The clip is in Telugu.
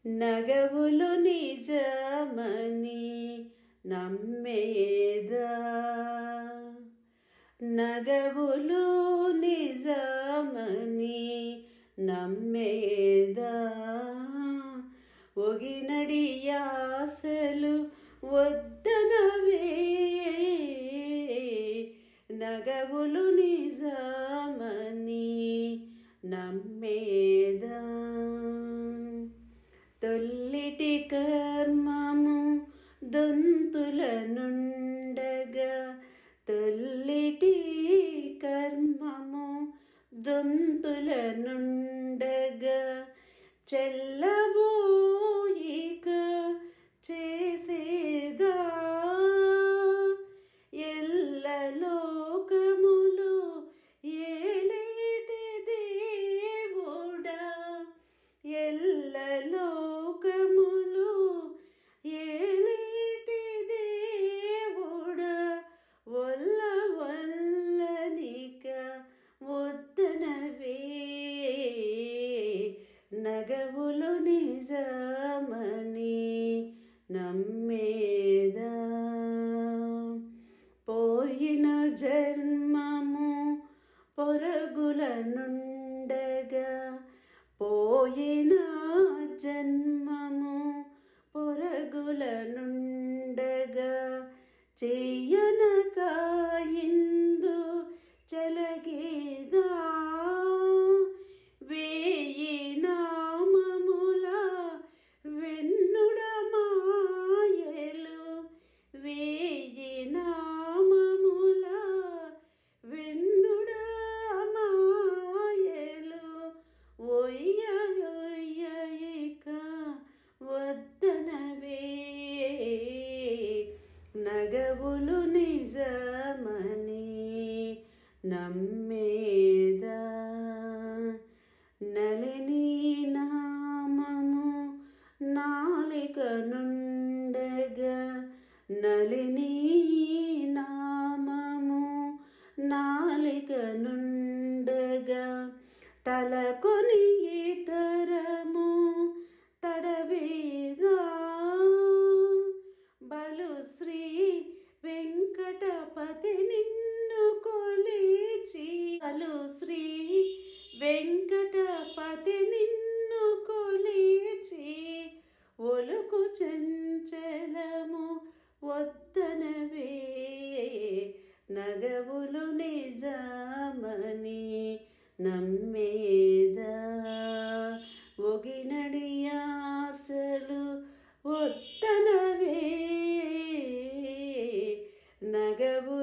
నగవులు నిజమని నమ్మేదా నగవులు నిజమని నమ్మేదా ఒగినడి యాసలు వద్దనవే నగవులు నిజమని నమ్మేదా తొల్లిటి కర్మము దొంతుల నుండగా తొల్లిటి కర్మము దొంతుల నుండగా చెల్లబోయిక చేసేదా ఎల్ల లోకములు ఏలేటి దేవుడా ఎల్ల లోకములు ఏలేటి దేవుడా వల్ల వల్లనిక వద్దనవే నగవులు నిజమని నమ్మేదా పోయిన జన్మము పొరగుల నుండగా పోయిన జన్మము పొరగుల నుండగా చెయ్యనక ఇందు చలగేదా వేయి నామముల వెన్నుడ మాయలు వేయి నామముల వెన్నుడ మాయలు ఒయ్య ఒయ్యయిక వద్దనవే నగవులు నిజమని నమ్మేదా నలిని నామము నాలిక నుండగా నలిని నామము నాలిక నుండగా తలకొని ఇతరము తడవేదా బలు శ్రీ వెంకటపతి నిన్ను కొలిచి బలు శ్రీ వెంకటపతి నిన్ను కొలిచి ఒలుకు చంచలము వద్దనవే నగవులు నిజమని నమ్మేదా ఒగినడి ఆశలు వద్దనవే నగవు